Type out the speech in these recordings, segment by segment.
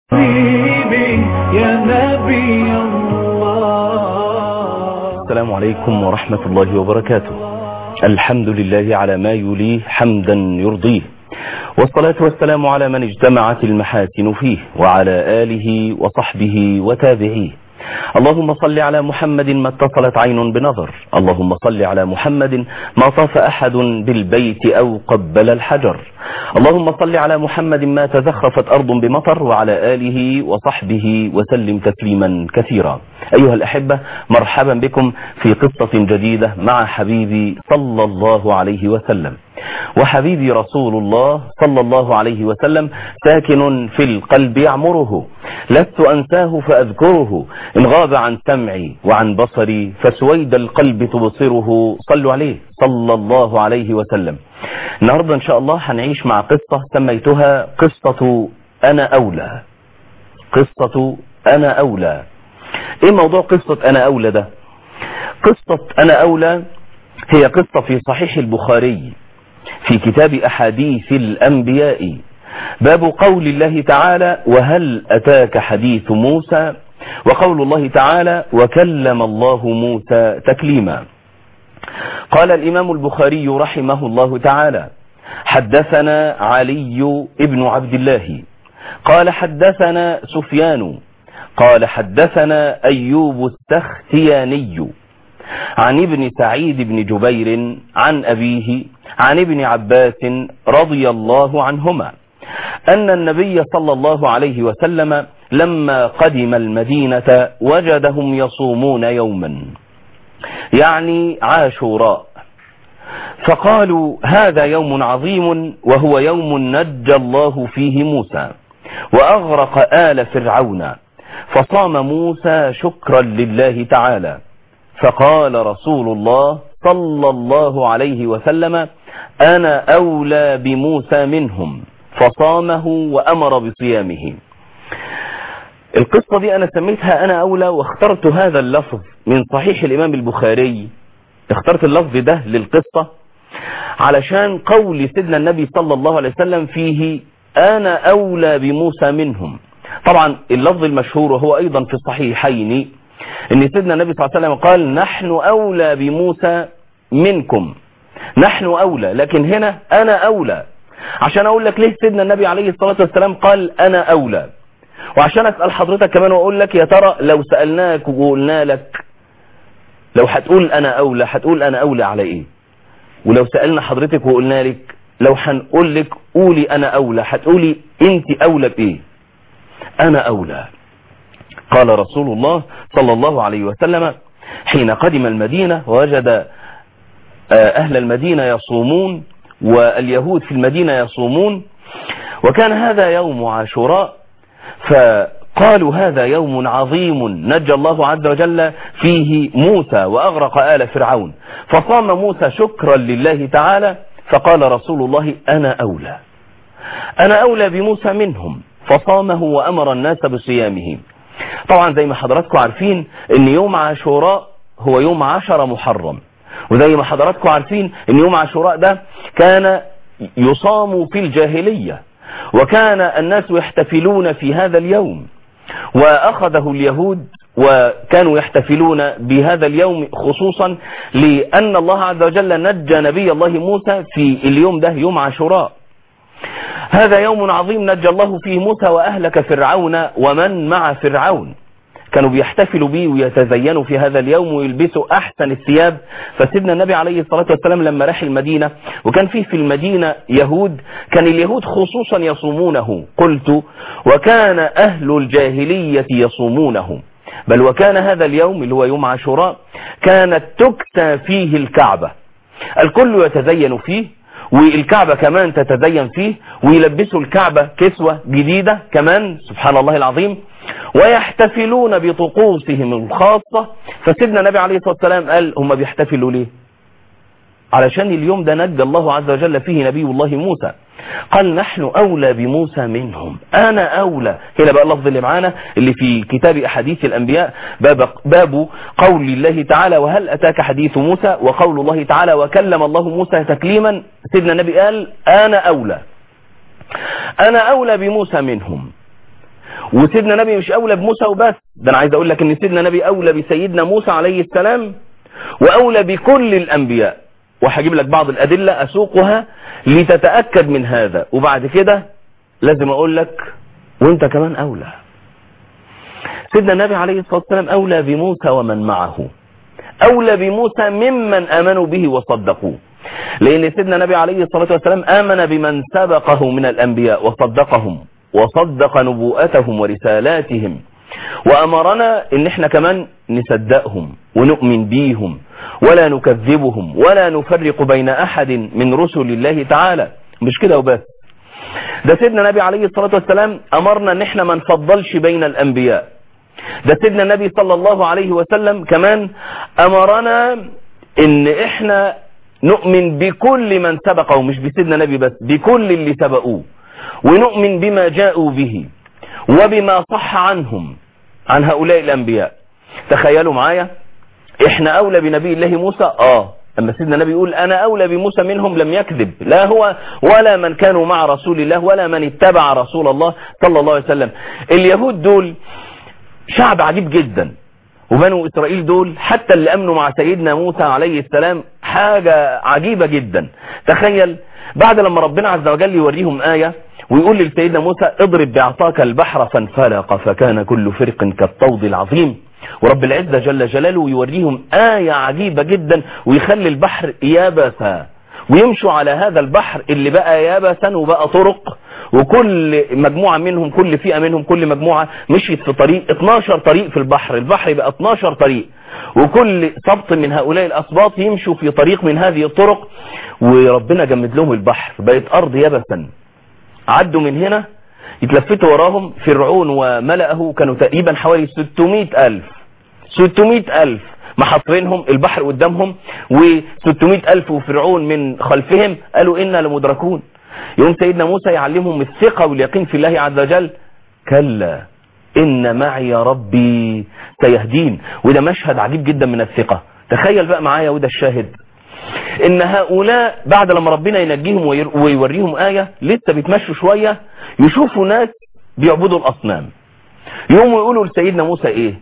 حبيبي يا نبي الله السلام عليكم ورحمة الله وبركاته الحمد لله على ما يليه حمدا يرضيه والصلاة والسلام على من اجتمعت المحاسن فيه وعلى آله وصحبه وتابعيه اللهم صل على محمد ما اتصلت عين بنظر اللهم صل على محمد ما طاف أحد بالبيت أو قبل الحجر اللهم صل على محمد ما تزخرفت أرض بمطر وعلى آله وصحبه وسلم تسليما كثيرا أيها الأحبة مرحبا بكم في قصة جديدة مع حبيبي صلى الله عليه وسلم وحبيبي رسول الله صلى الله عليه وسلم ساكن في القلب يعمره لست أنساه فأذكره إن غاب عن سمعي وعن بصري فسويد القلب تبصره صلوا عليه صلى الله عليه وسلم النهاردة إن شاء الله هنعيش مع قصة سميتها قصة أنا أولى قصة أنا أولى إيه موضوع قصة أنا أولى ده قصة أنا أولى هي قصة في صحيح البخاري في كتاب أحاديث الأنبياء باب قول الله تعالى وهل أتاك حديث موسى وقول الله تعالى وكلم الله موسى تكليما قال الإمام البخاري رحمه الله تعالى حدثنا علي ابن عبد الله قال حدثنا سفيان قال حدثنا أيوب السختياني عن ابن سعيد بن جبير عن أبيه عن ابن عباس رضي الله عنهما أن النبي صلى الله عليه وسلم لما قدم المدينة وجدهم يصومون يوما يعني عاشوراء فقالوا هذا يوم عظيم وهو يوم نجى الله فيه موسى وأغرق آل فرعون فصام موسى شكرا لله تعالى فقال رسول الله صلى الله عليه وسلم أنا أولى بموسى منهم فصامه وأمر بصيامه القصة دي أنا سميتها أنا أولى واخترت هذا اللفظ من صحيح الإمام البخاري اخترت اللفظ ده للقصة علشان قول سيدنا النبي صلى الله عليه وسلم فيه أنا أولى بموسى منهم طبعا اللفظ المشهور وهو أيضا في الصحيحين ان سيدنا النبي صلى الله عليه وسلم قال نحن أولى بموسى منكم نحن أولى لكن هنا أنا أولى عشان أقول لك ليه سيدنا النبي عليه الصلاة والسلام قال أنا أولى وعشان أسأل حضرتك كمان وأقول لك يا ترى لو سألناك وقلنا لك لو هتقول أنا أولى هتقول أنا أولى على إيه ولو سألنا حضرتك وقلنا لك لو هنقول لك قولي أنا أولى هتقولي أنت أولى بإيه أنا أولى قال رسول الله صلى الله عليه وسلم حين قدم المدينة ووجد أهل المدينة يصومون واليهود في المدينة يصومون وكان هذا يوم عاشوراء فقالوا هذا يوم عظيم نجى الله عز وجل فيه موسى وأغرق آل فرعون فصام موسى شكرا لله تعالى فقال رسول الله أنا أولى أنا أولى بموسى منهم فصامه وأمر الناس بصيامه طبعا زي ما حضراتكم عارفين ان يوم عاشوراء هو يوم عشر محرم وزي ما حضراتكم عارفين ان يوم عاشوراء ده كان يصام في الجاهلية وكان الناس يحتفلون في هذا اليوم وأخذه اليهود وكانوا يحتفلون بهذا اليوم خصوصا لأن الله عز وجل نجى نبي الله موسى في اليوم ده يوم عاشوراء هذا يوم عظيم نجى الله فيه موسى وأهلك فرعون ومن مع فرعون كانوا بيحتفلوا به ويتزينوا في هذا اليوم ويلبسوا أحسن الثياب فسيدنا النبي عليه الصلاة والسلام لما راح المدينة وكان فيه في المدينة يهود كان اليهود خصوصا يصومونه قلت وكان أهل الجاهلية يصومونه بل وكان هذا اليوم اللي هو يوم عاشوراء كانت تكسى فيه الكعبة الكل يتزين فيه والكعبة كمان تتزين فيه ويلبسوا الكعبة كسوة جديدة كمان سبحان الله العظيم ويحتفلون بطقوسهم الخاصة فسيدنا النبي عليه الصلاة والسلام قال هم بيحتفلوا ليه علشان اليوم ده نجى الله عز وجل فيه نبي الله موسى قال نحن أولى بموسى منهم أنا أولى هنا بقى اللفظ اللي معانا اللي في كتاب أحاديث الأنبياء باب, باب قول الله تعالى وهل أتاك حديث موسى وقول الله تعالى وكلم الله موسى تكليما سيدنا النبي قال أنا أولى أنا أولى بموسى منهم وسيدنا نبي مش أولى بموسى وبس ده أنا عايز أقول لك إن سيدنا نبي أولى بسيدنا موسى عليه السلام وأولى بكل الأنبياء وهجيب لك بعض الأدلة أسوقها لتتأكد من هذا وبعد كده لازم أقول لك وانت كمان أولى سيدنا النبي عليه الصلاة والسلام أولى بموسى ومن معه أولى بموسى ممن آمنوا به وصدقوه لأن سيدنا النبي عليه الصلاة والسلام آمن بمن سبقه من الأنبياء وصدقهم وصدق نبوءتهم ورسالاتهم وأمرنا إن احنا كمان نصدقهم ونؤمن بيهم ولا نكذبهم ولا نفرق بين أحد من رسل الله تعالى مش كده وبس ده سيدنا النبي عليه الصلاة والسلام أمرنا إن احنا ما نفضلش بين الأنبياء ده سيدنا النبي صلى الله عليه وسلم كمان أمرنا إن احنا نؤمن بكل من سبقه مش بسيدنا النبي بس بكل اللي سبقوه ونؤمن بما جاءوا به وبما صح عنهم عن هؤلاء الأنبياء تخيلوا معايا احنا أولى بنبي الله موسى آه أما سيدنا النبي يقول أنا أولى بموسى منهم لم يكذب لا هو ولا من كانوا مع رسول الله ولا من اتبع رسول الله صلى الله عليه وسلم اليهود دول شعب عجيب جدا وبنو إسرائيل دول حتى اللي أمنوا مع سيدنا موسى عليه السلام حاجة عجيبة جدا تخيل بعد لما ربنا عز وجل يوريهم آية ويقول لسيدنا موسى اضرب بعصاك البحر فانفلق فكان كل فرق كالطود العظيم ورب العزة جل جلاله يوريهم آية عجيبة جدا ويخلي البحر يابسا ويمشوا على هذا البحر اللي بقى يابسا وبقى طرق وكل مجموعة منهم كل فئة منهم كل مجموعة مشيت في طريق 12 طريق في البحر البحر بقى 12 طريق وكل سبط من هؤلاء الأسباط يمشوا في طريق من هذه الطرق وربنا جمد لهم البحر بقت أرض يابسا عدوا من هنا يتلفتوا وراهم فرعون وملأه كانوا تقريبا حوالي 600 ألف 600 ألف محاصرينهم البحر قدامهم و600 ألف وفرعون من خلفهم قالوا إنا لمدركون يوم سيدنا موسى يعلمهم الثقة واليقين في الله عز وجل كلا إن معي ربي سيهدين وده مشهد عجيب جدا من الثقة تخيل بقى معايا وده الشاهد ان هؤلاء بعد لما ربنا ينجيهم ويوريهم آية لسه بيتمشوا شوية يشوفوا ناس بيعبدوا الأصنام يوم يقولوا لسيدنا موسى ايه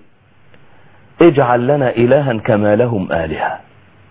اجعل لنا إلها كما لهم آلهة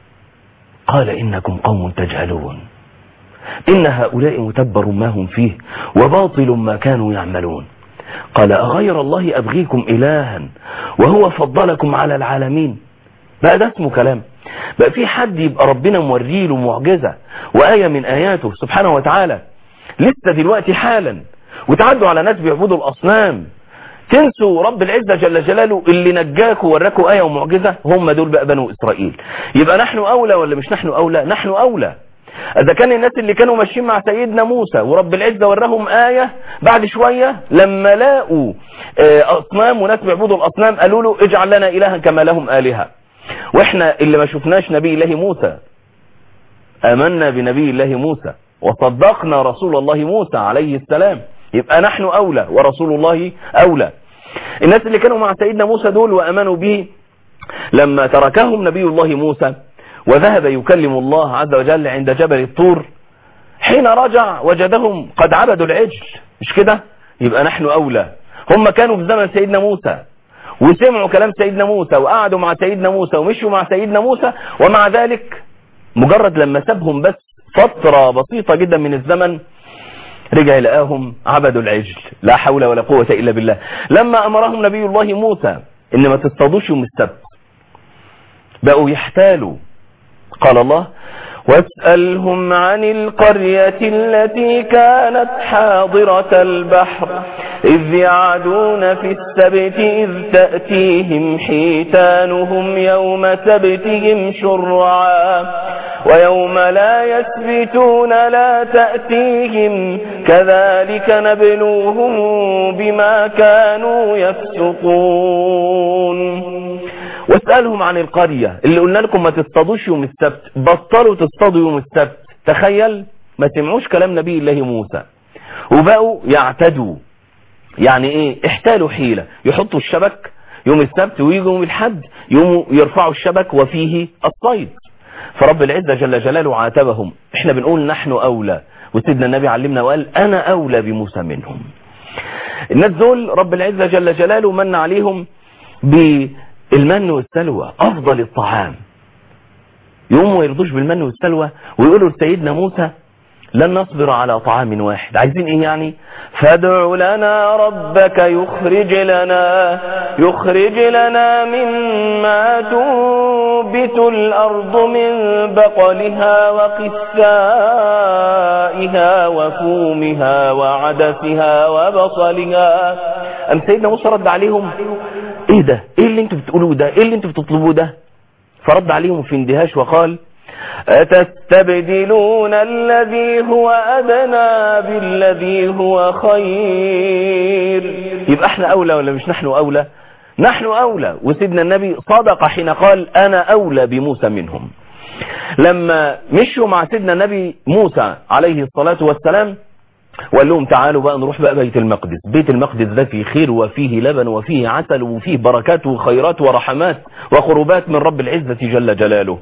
قال إنكم قوم تجهلون إن هؤلاء متبر ما هم فيه وباطل ما كانوا يعملون قال أغير الله أبغيكم إلها وهو فضلكم على العالمين بقى ده اسمه كلام بقى في حد يبقى ربنا موريه له معجزة وآية من آياته سبحانه وتعالى لسه دلوقتي حالا وتعدوا على ناس بيعبدوا الأصنام تنسوا رب العزة جل جلاله اللي نجاكوا وراكوا آية ومعجزة هم دول بقى بنو إسرائيل يبقى نحن أولى ولا مش نحن أولى نحن أولى إذا كان الناس اللي كانوا ماشيين مع سيدنا موسى ورب العزة وراهم آية بعد شوية لما لاقوا أصنام وناس بيعبدوا الأصنام قالوا له اجعل لنا إلها كما لهم آلهة واحنا اللي ما شفناش نبي الله موسى آمنا بنبي الله موسى وصدقنا رسول الله موسى عليه السلام يبقى نحن أولى ورسول الله أولى الناس اللي كانوا مع سيدنا موسى دول وأمنوا به لما تركهم نبي الله موسى وذهب يكلم الله عز وجل عند جبل الطور حين رجع وجدهم قد عبدوا العجل مش كده يبقى نحن أولى هم كانوا في زمن سيدنا موسى وسمعوا كلام سيدنا موسى وقعدوا مع سيدنا موسى ومشوا مع سيدنا موسى ومع ذلك مجرد لما سابهم بس فترة بسيطة جدا من الزمن رجع لقاهم عبدوا العجل لا حول ولا قوة إلا بالله لما أمرهم نبي الله موسى إن ما تصطادوش يوم السبت بقوا يحتالوا قال الله واسألهم عن القرية التي كانت حاضرة البحر إذ يعدون في السبت إذ تأتيهم حيتانهم يوم سبتهم شرعا ويوم لا يسبتون لا تأتيهم كذلك نبلوهم بما كانوا يفسقون واسألهم عن القرية اللي قلنا لكم ما تصطادوش يوم السبت بطلوا تصطادوا يوم السبت تخيل ما سمعوش كلام نبي الله موسى وبقوا يعتدوا يعني ايه احتالوا حيلة يحطوا الشبك يوم السبت ويجوا يوم الحد يوم يرفعوا الشبك وفيه الصيد فرب العزة جل جلاله عاتبهم احنا بنقول نحن اولى وسيدنا النبي علمنا وقال انا اولى بموسى منهم الناس دول رب العزة جل جلاله من عليهم بالمن والسلوى افضل الطعام يقوموا يرضوش بالمن والسلوى ويقولوا لسيدنا موسى لن نصبر على طعام واحد عايزين ايه يعني فادع لنا ربك يخرج لنا يخرج لنا مما تنبت الارض من بقلها وقثائها وفومها وعدسها وبصلها ام سيدنا موسى رد عليهم ايه ده ايه اللي انتوا بتقولوه ده ايه اللي انتوا بتطلبوه ده فرد عليهم في اندهاش وقال أتستبدلون الذي هو أدنى بالذي هو خير يبقى احنا أولى ولا مش نحن أولى نحن أولى وسيدنا النبي صدق حين قال أنا أولى بموسى منهم لما مشوا مع سيدنا النبي موسى عليه الصلاة والسلام وقال لهم تعالوا بقى نروح بقى بيت المقدس بيت المقدس ده فيه خير وفيه لبن وفيه عسل وفيه بركات وخيرات ورحمات وقربات من رب العزة جل جلاله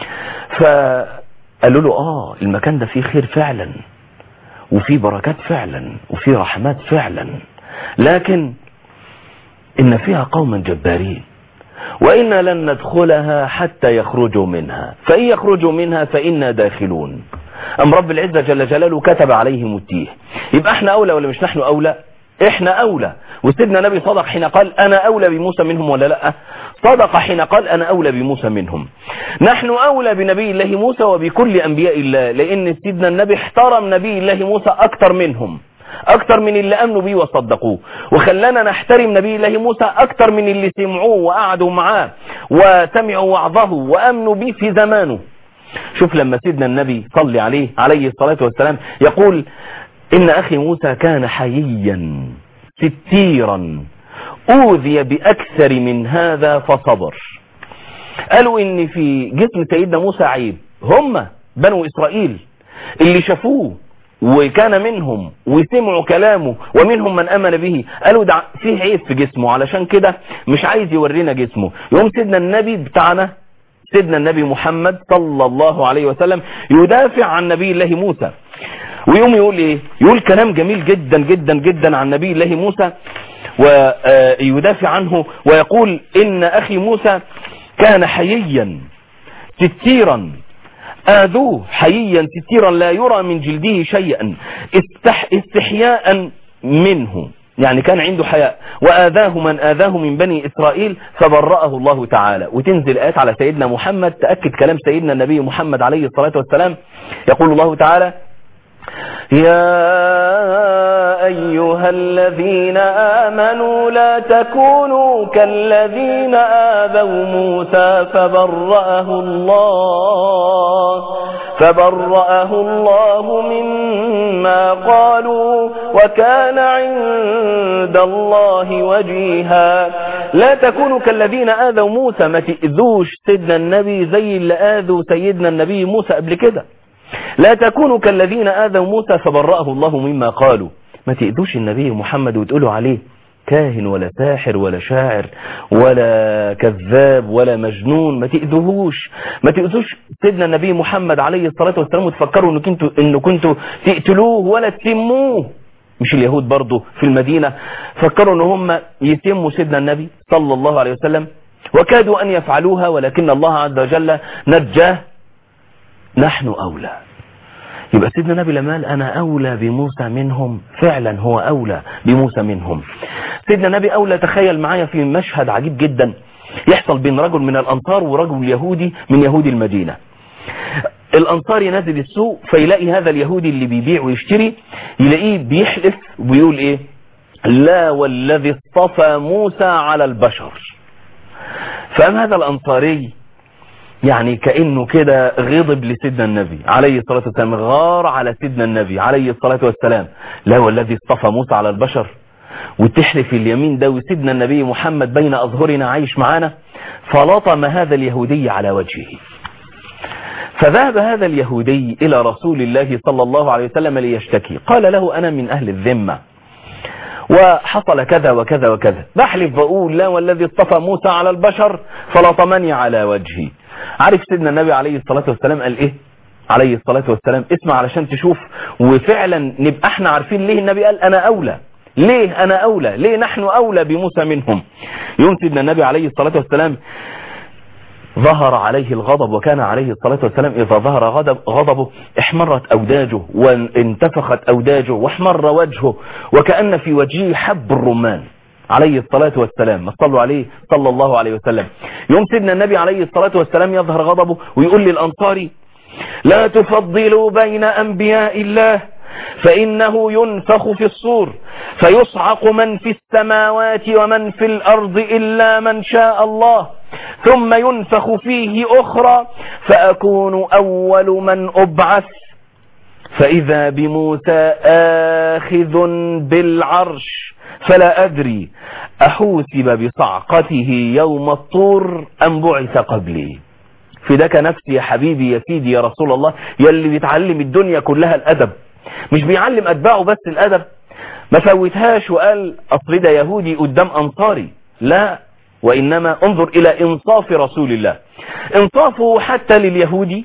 فقالوا له اه المكان ده فيه خير فعلا وفيه بركات فعلا وفيه رحمات فعلا لكن ان فيها قوما جبارين وإنا لن ندخلها حتى يخرجوا منها فإن يخرجوا منها فإنا داخلون أم رب العزة جل جلاله كتب عليهم التيه يبقى احنا أولى ولا مش نحن أولى احنا أولى وسيدنا النبي صدق حين قال أنا أولى بموسى منهم ولا لا صدق حين قال أنا أولى بموسى منهم نحن أولى بنبي الله موسى وبكل أنبياء الله لأن سيدنا النبي احترم نبي الله موسى أكثر منهم أكثر من اللي أمنوا بيه وصدقوه وخلانا نحترم نبي الله موسى أكثر من اللي سمعوه وقعدوا معاه وسمعوا وعظه وأمنوا به في زمانه شوف لما سيدنا النبي صلي عليه عليه الصلاة والسلام يقول إن أخي موسى كان حييا ستيرا أوذي بأكثر من هذا فصبر قالوا إن في جسم سيدنا موسى عيب هم بنو إسرائيل اللي شافوه وكان منهم وسمعوا كلامه ومنهم من امن به قالوا ده فيه عيب في جسمه علشان كده مش عايز يورينا جسمه يوم سيدنا النبي بتاعنا سيدنا النبي محمد صلى الله عليه وسلم يدافع عن نبي الله موسى ويوم يقول ايه يقول كلام جميل جدا جدا جدا عن نبي الله موسى ويدافع عنه ويقول ان اخي موسى كان حييا ستيرا آذوه حييا ستيرا لا يرى من جلده شيئا استح استحياء منه يعني كان عنده حياء وآذاه من آذاه من بني إسرائيل فبرأه الله تعالى وتنزل آيات على سيدنا محمد تأكد كلام سيدنا النبي محمد عليه الصلاة والسلام يقول الله تعالى يا أيها الذين آمنوا لا تكونوا كالذين آذوا موسى فبرأه الله فبرأه الله مما قالوا وكان عند الله وجيها لا تكونوا كالذين آذوا موسى ما تأذوش سيدنا النبي زي اللي آذوا سيدنا النبي موسى قبل كده لا تكونوا كالذين آذوا موسى فبرأه الله مما قالوا ما تأذوش النبي محمد وتقولوا عليه كاهن ولا ساحر ولا شاعر ولا كذاب ولا مجنون ما تأذوهوش ما تأذوش سيدنا النبي محمد عليه الصلاة والسلام وتفكروا انه كنتوا انه كنتوا تقتلوه ولا تسموه مش اليهود برضه في المدينة فكروا ان هم يسموا سيدنا النبي صلى الله عليه وسلم وكادوا ان يفعلوها ولكن الله عز وجل نجاه نحن أولى يبقى سيدنا النبي لما قال أنا أولى بموسى منهم فعلا هو أولى بموسى منهم سيدنا النبي أولى تخيل معايا في مشهد عجيب جدا يحصل بين رجل من الأنصار ورجل يهودي من يهود المدينة الأنصار ينزل السوق فيلاقي هذا اليهودي اللي بيبيع ويشتري يلاقيه بيحلف وبيقول إيه لا والذي اصطفى موسى على البشر فأم هذا الأنصاري يعني كأنه كده غضب لسيدنا النبي عليه الصلاة والسلام غار على سيدنا النبي عليه الصلاة والسلام لا والذي اصطفى موسى على البشر وتحلف اليمين ده وسيدنا النبي محمد بين أظهرنا عايش معانا فلطم هذا اليهودي على وجهه فذهب هذا اليهودي إلى رسول الله صلى الله عليه وسلم ليشتكي قال له أنا من أهل الذمة وحصل كذا وكذا وكذا بحلف بقول لا والذي اصطفى موسى على البشر فلطمني على وجهي عارف سيدنا النبي عليه الصلاة والسلام قال ايه عليه الصلاة والسلام اسمع علشان تشوف وفعلا نبقى احنا عارفين ليه النبي قال انا اولى ليه أنا أولى ليه نحن أولى بموسى منهم يوم سيدنا النبي عليه الصلاة والسلام ظهر عليه الغضب وكان عليه الصلاة والسلام إذا ظهر غضب غضبه احمرت أوداجه وانتفخت أوداجه واحمر وجهه وكأن في وجهه حب الرمان عليه الصلاة والسلام ما صلوا عليه صلى الله عليه وسلم يوم سيدنا النبي عليه الصلاة والسلام يظهر غضبه ويقول للأنصاري لا تفضلوا بين أنبياء الله فإنه ينفخ في الصور فيصعق من في السماوات ومن في الأرض إلا من شاء الله ثم ينفخ فيه أخرى فأكون أول من أبعث فإذا بموسى آخذ بالعرش فلا أدري أحوسب بصعقته يوم الطور أم بعث قبلي فداك نفسي يا حبيبي يا سيدي يا رسول الله يلي بيتعلم الدنيا كلها الأدب مش بيعلم أتباعه بس الأدب ما فوتهاش وقال أصل ده يهودي قدام أنصاري لا وإنما انظر إلى إنصاف رسول الله إنصافه حتى لليهودي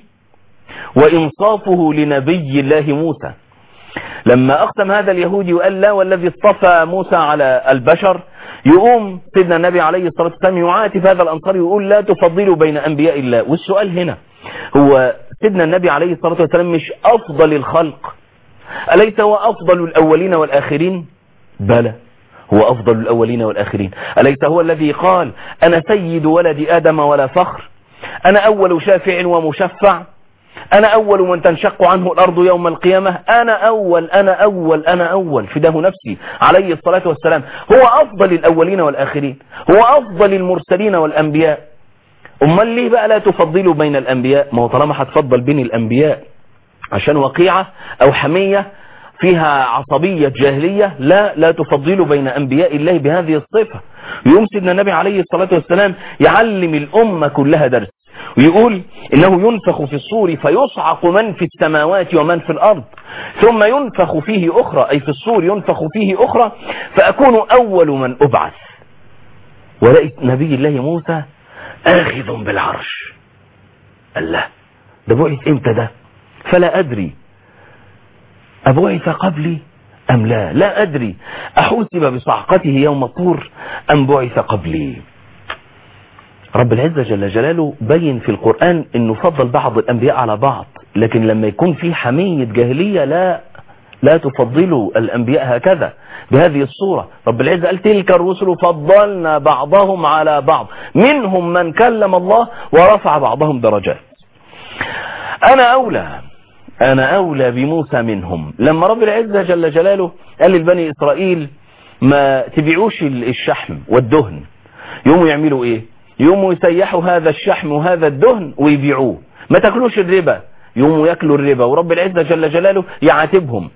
وإنصافه لنبي الله موسى لما أقسم هذا اليهودي وقال لا والذي اصطفى موسى على البشر يقوم سيدنا النبي عليه الصلاة والسلام يعاتب هذا الأنصار ويقول لا تفضلوا بين أنبياء الله والسؤال هنا هو سيدنا النبي عليه الصلاة والسلام مش أفضل الخلق أليس هو أفضل الأولين والآخرين بلى هو أفضل الأولين والآخرين أليس هو الذي قال أنا سيد ولد آدم ولا فخر أنا أول شافع ومشفع أنا أول من تنشق عنه الأرض يوم القيامة أنا أول أنا أول أنا أول فداه نفسي عليه الصلاة والسلام هو أفضل الأولين والآخرين هو أفضل المرسلين والأنبياء أمال ليه بقى لا تفضلوا بين الأنبياء ما هو طالما هتفضل بين الأنبياء عشان وقيعة أو حمية فيها عصبية جاهلية لا لا تفضلوا بين أنبياء الله بهذه الصفة يوم سيدنا النبي عليه الصلاة والسلام يعلم الأمة كلها درس ويقول إنه ينفخ في الصور فيصعق من في السماوات ومن في الأرض ثم ينفخ فيه أخرى أي في الصور ينفخ فيه أخرى فأكون أول من أبعث ولقيت نبي الله موسى آخذ بالعرش الله ده بعث امتى ده فلا أدري أبعث قبلي أم لا لا أدري أحوسب بصعقته يوم الطور أم بعث قبلي رب العزة جل جلاله بين في القرآن أنه فضل بعض الأنبياء على بعض لكن لما يكون في حمية جاهلية لا لا تفضلوا الأنبياء هكذا بهذه الصورة رب العزة قال تلك الرسل فضلنا بعضهم على بعض منهم من كلم الله ورفع بعضهم درجات أنا أولى أنا أولى بموسى منهم لما رب العزة جل جلاله قال لبني إسرائيل ما تبيعوش الشحم والدهن يوموا يعملوا إيه يوموا يسيحوا هذا الشحم وهذا الدهن ويبيعوه ما تاكلوش الربا يوموا ياكلوا الربا ورب العزة جل جلاله يعاتبهم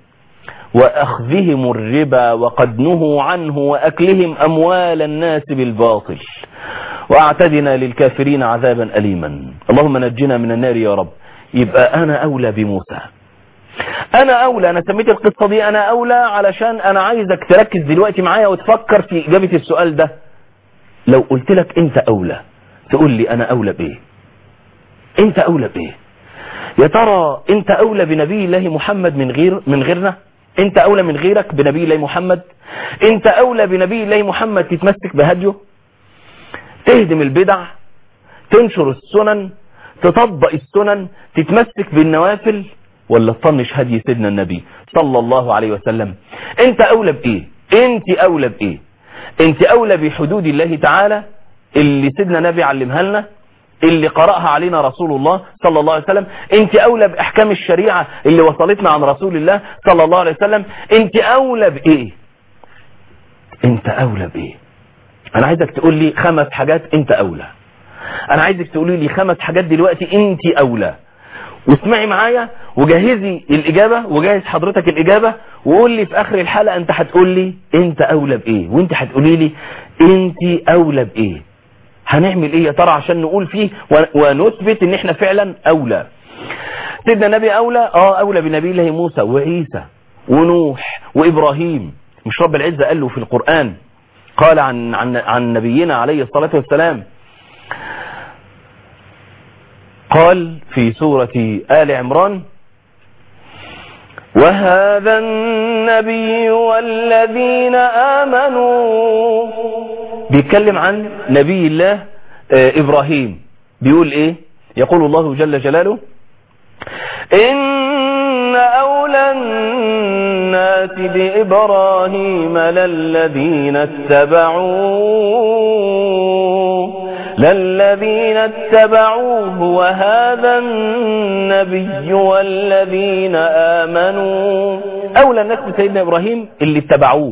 وأخذهم الربا وقد نهوا عنه وأكلهم أموال الناس بالباطل وأعتدنا للكافرين عذابا أليما اللهم نجنا من النار يا رب يبقى أنا أولى بموسى أنا أولى أنا سميت القصة دي أنا أولى علشان أنا عايزك تركز دلوقتي معايا وتفكر في إجابة السؤال ده لو قلت لك أنت أولى تقول لي أنا أولى بإيه أنت أولى بإيه يا ترى أنت أولى بنبي الله محمد من غير من غيرنا أنت أولى من غيرك بنبي الله محمد أنت أولى بنبي الله محمد تتمسك بهديه تهدم البدع تنشر السنن تطبق السنن تتمسك بالنوافل ولا تطنش هدي سيدنا النبي صلى الله عليه وسلم انت اولى بايه انت اولى بايه انت اولى بحدود الله تعالى اللي سيدنا النبي علمها لنا اللي قرأها علينا رسول الله صلى الله عليه وسلم انت اولى باحكام الشريعة اللي وصلتنا عن رسول الله صلى الله عليه وسلم انت اولى بايه انت اولى بايه انا عايزك تقول لي خمس حاجات انت اولى انا عايزك تقولي لي خمس حاجات دلوقتي انت اولى واسمعي معايا وجهزي الاجابة وجهز حضرتك الاجابة وقول لي في اخر الحلقة انت هتقول لي انت اولى بايه وانت هتقولي لي انت اولى بايه هنعمل ايه يا ترى عشان نقول فيه ونثبت ان احنا فعلا اولى سيدنا النبي اولى اه اولى بنبي الله موسى وعيسى ونوح وابراهيم مش رب العزة قال له في القرآن قال عن عن عن نبينا عليه الصلاة والسلام قال في سورة آل عمران وهذا النبي والذين آمنوا بيتكلم عن نبي الله آه، إبراهيم بيقول إيه يقول الله جل جلاله إن أولى الناس بإبراهيم للذين اتبعوه للذين اتبعوه وهذا النبي والذين آمنوا أولى الناس بسيدنا إبراهيم اللي اتبعوه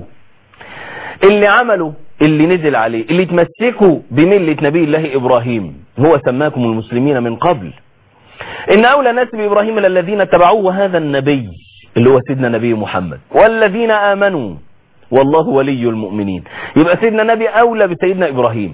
اللي عملوا اللي نزل عليه اللي تمسكوا بملة نبي الله إبراهيم هو سماكم المسلمين من قبل إن أولى الناس بإبراهيم للذين اتبعوه وهذا النبي اللي هو سيدنا نبي محمد والذين آمنوا والله ولي المؤمنين يبقى سيدنا نبي أولى بسيدنا إبراهيم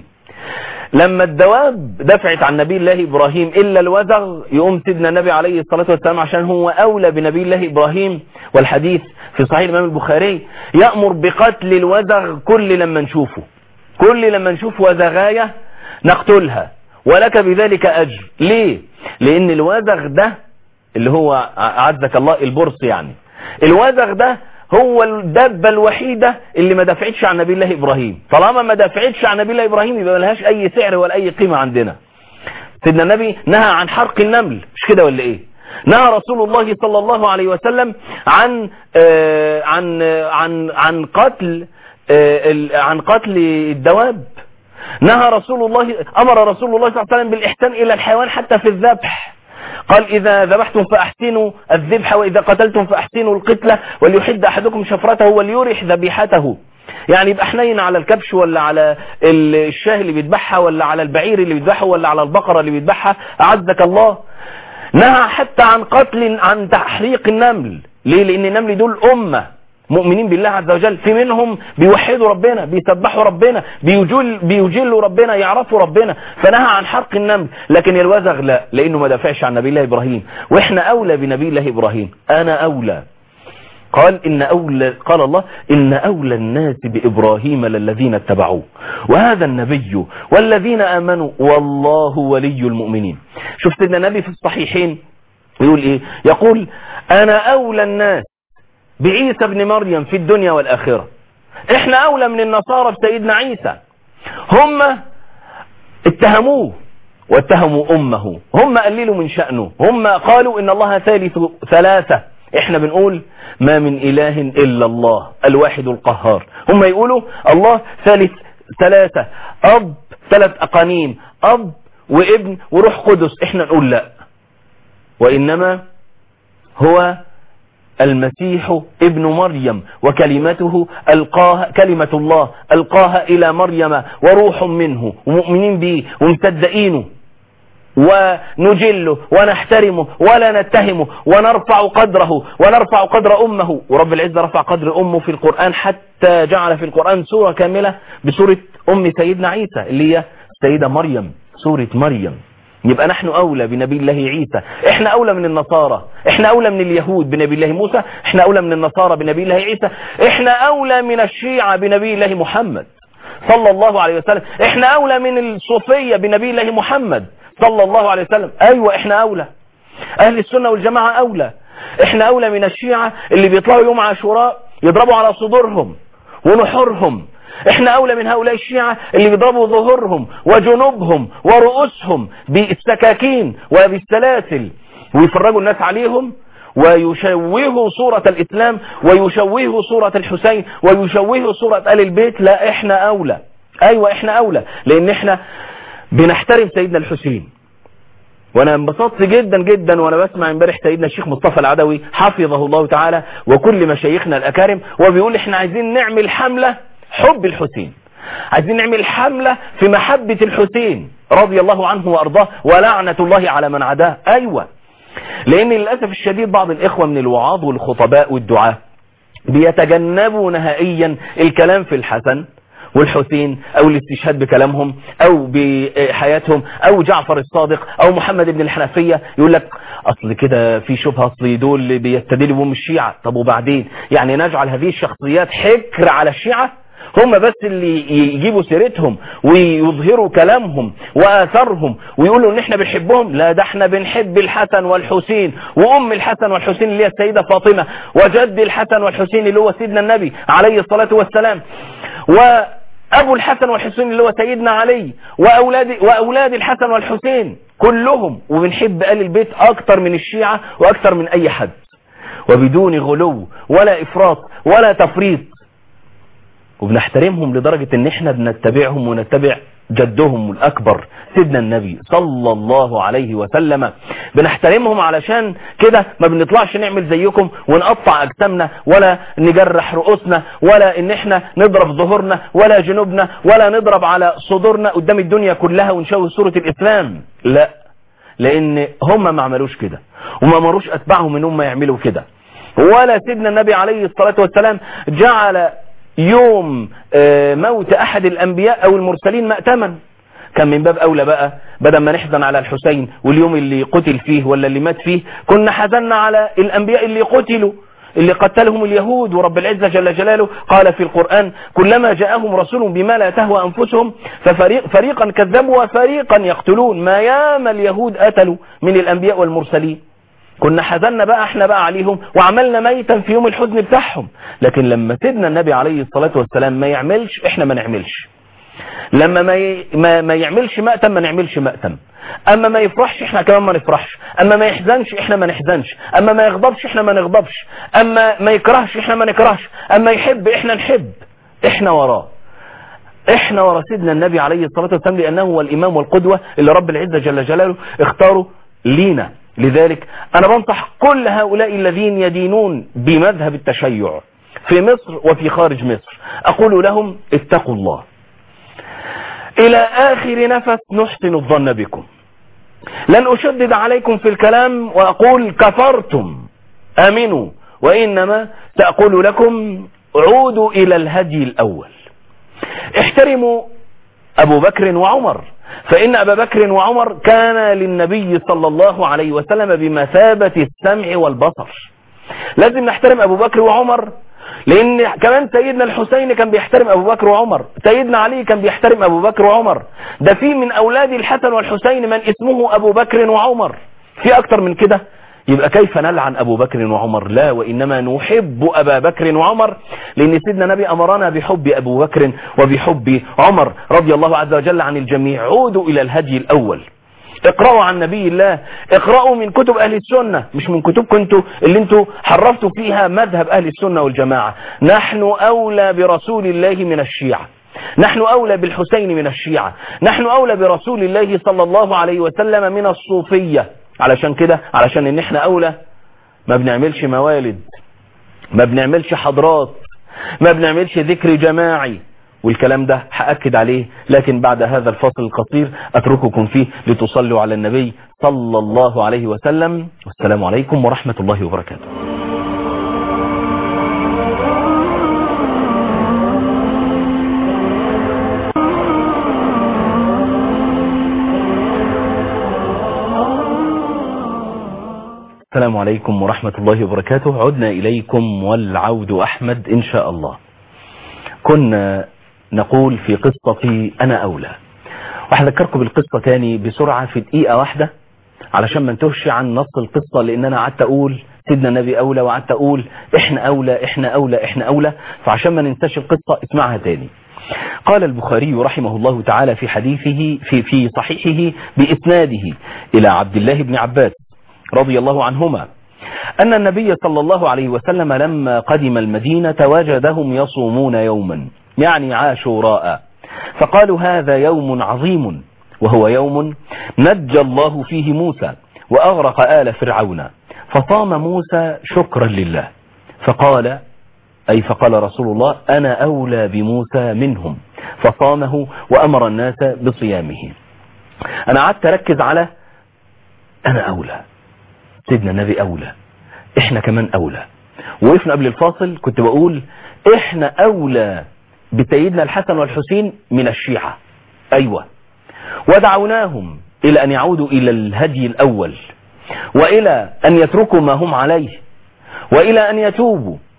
لما الدواب دفعت عن نبي الله إبراهيم إلا الوزغ يقوم سيدنا النبي عليه الصلاة والسلام عشان هو أولى بنبي الله إبراهيم والحديث في صحيح الإمام البخاري يأمر بقتل الوزغ كل لما نشوفه كل لما نشوف وزغاية نقتلها ولك بذلك أجر ليه لأن الوزغ ده اللي هو عزك الله البرص يعني الوزغ ده هو الدابة الوحيدة اللي ما دفعتش عن نبي الله إبراهيم طالما ما دفعتش عن نبي الله إبراهيم يبقى ملهاش أي سعر ولا أي قيمة عندنا سيدنا النبي نهى عن حرق النمل مش كده ولا إيه نهى رسول الله صلى الله عليه وسلم عن آه عن آه عن عن قتل آه عن قتل الدواب نهى رسول الله أمر رسول الله صلى الله عليه وسلم بالإحسان إلى الحيوان حتى في الذبح قال إذا ذبحتم فأحسنوا الذبح وإذا قتلتم فأحسنوا القتلة وليحد أحدكم شفرته وليرح ذبيحته يعني يبقى حنين على الكبش ولا على الشاه اللي بيذبحها ولا على البعير اللي بيذبحه ولا على البقرة اللي بيذبحها أعزك الله نهى حتى عن قتل عن تحريق النمل ليه لأن النمل دول أمة مؤمنين بالله عز وجل في منهم بيوحدوا ربنا بيسبحوا ربنا بيجل بيجلوا ربنا يعرفوا ربنا فنهى عن حرق النمل لكن الوزغ لا لانه ما دافعش عن نبي الله ابراهيم واحنا اولى بنبي الله ابراهيم انا اولى قال إن أولى قال الله إن أولى الناس بإبراهيم للذين اتبعوه وهذا النبي والذين آمنوا والله ولي المؤمنين شفت ان النبي في الصحيحين يقول إيه يقول أنا أولى الناس بعيسى ابن مريم في الدنيا والآخرة احنا أولى من النصارى بسيدنا عيسى هم اتهموه واتهموا أمه هم قللوا من شأنه هم قالوا إن الله ثالث ثلاثة احنا بنقول ما من إله إلا الله الواحد القهار هم يقولوا الله ثالث ثلاثة أب ثلاث أقانيم أب وابن وروح قدس احنا نقول لا وإنما هو المسيح ابن مريم وكلمته ألقاها كلمة الله ألقاها إلى مريم وروح منه ومؤمنين به ومصدقينه ونجله ونحترمه ولا نتهمه ونرفع قدره ونرفع قدر أمه ورب العزة رفع قدر أمه في القرآن حتى جعل في القرآن سورة كاملة بسورة أم سيدنا عيسى اللي هي سيدة مريم سورة مريم يبقى نحن أولى بنبي الله عيسى احنا أولى من النصارى احنا أولى من اليهود بنبي الله موسى احنا أولى من النصارى بنبي الله عيسى احنا أولى من الشيعة بنبي الله محمد صلى الله عليه وسلم احنا أولى من الصوفية بنبي الله محمد صلى الله عليه وسلم ايوه احنا اولى اهل السنة والجماعة اولى احنا اولى من الشيعة اللي بيطلعوا يوم عاشوراء يضربوا على صدورهم ونحورهم احنا اولى من هؤلاء الشيعة اللي بيضربوا ظهورهم وجنوبهم ورؤوسهم بالسكاكين وبالسلاسل ويفرجوا الناس عليهم ويشوهوا صورة الاسلام ويشوهوا صورة الحسين ويشوهوا صورة آل البيت لا احنا اولى ايوه احنا اولى لان احنا بنحترم سيدنا الحسين وانا انبسطت جدا جدا وانا بسمع امبارح سيدنا الشيخ مصطفى العدوي حفظه الله تعالى وكل مشايخنا الاكارم وبيقول احنا عايزين نعمل حملة حب الحسين عايزين نعمل حملة في محبة الحسين رضي الله عنه وارضاه ولعنة الله على من عداه ايوه لان للأسف الشديد بعض الاخوة من الوعاظ والخطباء والدعاة بيتجنبوا نهائيا الكلام في الحسن والحسين او الاستشهاد بكلامهم او بحياتهم او جعفر الصادق او محمد بن الحنفية يقول لك اصل كده في شبهة اصل دول اللي بيستدلوا بهم الشيعة طب وبعدين يعني نجعل هذه الشخصيات حكر على الشيعة هم بس اللي يجيبوا سيرتهم ويظهروا كلامهم واثرهم ويقولوا ان احنا بنحبهم لا ده احنا بنحب الحسن والحسين وام الحسن والحسين اللي هي السيدة فاطمة وجد الحسن والحسين اللي هو سيدنا النبي عليه الصلاة والسلام وابو الحسن والحسين اللي هو سيدنا علي واولاد واولاد الحسن والحسين كلهم وبنحب آل البيت اكتر من الشيعة واكتر من اي حد وبدون غلو ولا افراط ولا تفريط وبنحترمهم لدرجة ان احنا بنتبعهم ونتبع جدهم الأكبر سيدنا النبي صلى الله عليه وسلم بنحترمهم علشان كده ما بنطلعش نعمل زيكم ونقطع أجسامنا ولا نجرح رؤوسنا ولا ان احنا نضرب ظهورنا ولا جنوبنا ولا نضرب على صدورنا قدام الدنيا كلها ونشوه صورة الإسلام لا لأن هم ما عملوش كده وما مروش أتباعهم ان هم يعملوا كده ولا سيدنا النبي عليه الصلاة والسلام جعل يوم موت احد الانبياء او المرسلين مأتما كان من باب اولى بقى بدل ما نحزن على الحسين واليوم اللي قتل فيه ولا اللي مات فيه كنا حزنا على الانبياء اللي قتلوا اللي قتلهم اليهود ورب العزة جل جلاله قال في القرآن كلما جاءهم رسول بما لا تهوى أنفسهم ففريق فريقا كذبوا وفريقا يقتلون ما ياما اليهود قتلوا من الأنبياء والمرسلين كنا حزننا بقى احنا بقى عليهم وعملنا ميتا في يوم الحزن بتاعهم لكن لما سيدنا النبي عليه الصلاة والسلام ما يعملش احنا ما نعملش لما ما, ي... ما, ما يعملش مأتم ما نعملش مأتم اما ما يفرحش احنا كمان ما نفرحش اما ما يحزنش احنا ما نحزنش اما ما يغضبش احنا ما نغضبش اما ما يكرهش احنا ما نكرهش اما يحب احنا نحب احنا وراه احنا ورا سيدنا النبي عليه الصلاة والسلام لانه هو الامام والقدوة اللي رب العزة جل جلاله اختاره لينا لذلك أنا بنصح كل هؤلاء الذين يدينون بمذهب التشيع في مصر وفي خارج مصر أقول لهم اتقوا الله إلى آخر نفس نحسن الظن بكم لن أشدد عليكم في الكلام وأقول كفرتم آمنوا وإنما سأقول لكم عودوا إلى الهدي الأول احترموا أبو بكر وعمر فإن أبا بكر وعمر كان للنبي صلى الله عليه وسلم بمثابة السمع والبصر لازم نحترم أبو بكر وعمر لأن كمان سيدنا الحسين كان بيحترم أبو بكر وعمر سيدنا علي كان بيحترم أبو بكر وعمر ده في من أولاد الحسن والحسين من اسمه أبو بكر وعمر في أكتر من كده يبقى كيف نلعن أبو بكر وعمر لا وإنما نحب أبا بكر وعمر لأن سيدنا نبي أمرنا بحب أبو بكر وبحب عمر رضي الله عز وجل عن الجميع عودوا إلى الهدي الأول اقرأوا عن نبي الله اقرأوا من كتب أهل السنة مش من كتب كنتوا اللي انتوا حرفتوا فيها مذهب أهل السنة والجماعة نحن أولى برسول الله من الشيعة نحن أولى بالحسين من الشيعة نحن أولى برسول الله صلى الله عليه وسلم من الصوفية علشان كده علشان ان احنا اولى ما بنعملش موالد ما بنعملش حضرات ما بنعملش ذكر جماعي والكلام ده هأكد عليه لكن بعد هذا الفصل القصير أترككم فيه لتصلوا على النبي صلى الله عليه وسلم والسلام عليكم ورحمة الله وبركاته السلام عليكم ورحمة الله وبركاته عدنا إليكم والعود أحمد إن شاء الله كنا نقول في قصة أنا أولى وهذكركم بالقصة تاني بسرعة في دقيقة واحدة علشان ما نتوهش عن نص القصة لأن أنا قعدت أقول سيدنا النبي أولى وقعدت أقول إحنا أولى إحنا أولى إحنا أولى فعشان ما ننساش القصة اسمعها تاني قال البخاري رحمه الله تعالى في حديثه في في صحيحه بإسناده إلى عبد الله بن عباس رضي الله عنهما أن النبي صلى الله عليه وسلم لما قدم المدينة وجدهم يصومون يوما يعني عاشوراء فقالوا هذا يوم عظيم وهو يوم نجى الله فيه موسى وأغرق آل فرعون فصام موسى شكرا لله فقال أي فقال رسول الله أنا أولى بموسى منهم فصامه وأمر الناس بصيامه أنا قعدت أركز على أنا أولى سيدنا النبي أولى إحنا كمان أولى وقفنا قبل الفاصل كنت بقول إحنا أولى بسيدنا الحسن والحسين من الشيعة أيوة ودعوناهم إلى أن يعودوا إلى الهدي الأول وإلى أن يتركوا ما هم عليه وإلى أن يتوبوا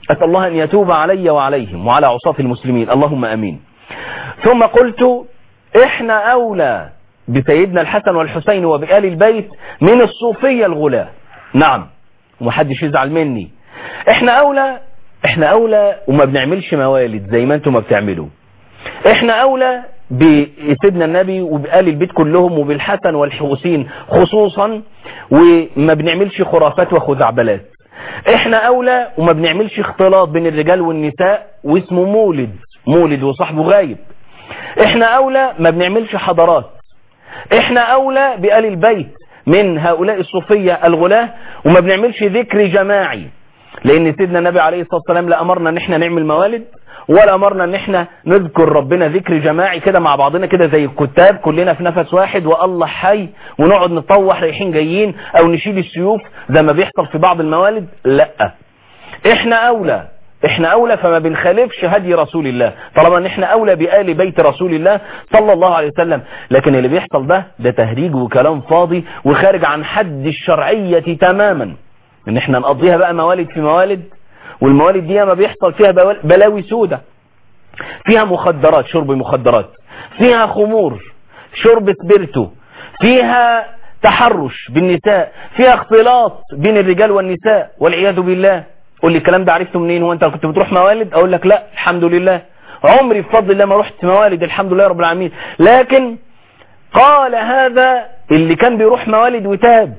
أسأل الله أن يتوب علي وعليهم وعلى عصاة المسلمين اللهم أمين ثم قلت إحنا أولى بسيدنا الحسن والحسين وبآل البيت من الصوفية الغلاة نعم ومحدش يزعل مني احنا اولى احنا اولى وما بنعملش موالد زي ما انتم ما بتعملوا احنا اولى بسيدنا النبي وبآل البيت كلهم وبالحسن والحسين خصوصا وما بنعملش خرافات وخزعبلات احنا اولى وما بنعملش اختلاط بين الرجال والنساء واسمه مولد مولد وصاحبه غايب احنا اولى ما بنعملش حضارات احنا اولى بآل البيت من هؤلاء الصوفية الغلاة وما بنعملش ذكر جماعي لان سيدنا النبي عليه الصلاة والسلام لا امرنا ان احنا نعمل موالد ولا امرنا ان احنا نذكر ربنا ذكر جماعي كده مع بعضنا كده زي الكتاب كلنا في نفس واحد والله حي ونقعد نطوح رايحين جايين او نشيل السيوف زي ما بيحصل في بعض الموالد لا احنا اولى احنا اولى فما بنخالفش هدي رسول الله طالما ان احنا اولى بآل بيت رسول الله صلى الله عليه وسلم لكن اللي بيحصل ده ده تهريج وكلام فاضي وخارج عن حد الشرعية تماما ان احنا نقضيها بقى موالد في موالد والموالد دي ما بيحصل فيها بلاوي سودة فيها مخدرات شرب مخدرات فيها خمور شرب سبيرتو فيها تحرش بالنساء فيها اختلاط بين الرجال والنساء والعياذ بالله قول لي الكلام ده عرفته منين وانت كنت بتروح موالد اقول لك لا الحمد لله عمري بفضل الله ما رحت موالد الحمد لله رب العالمين لكن قال هذا اللي كان بيروح موالد وتاب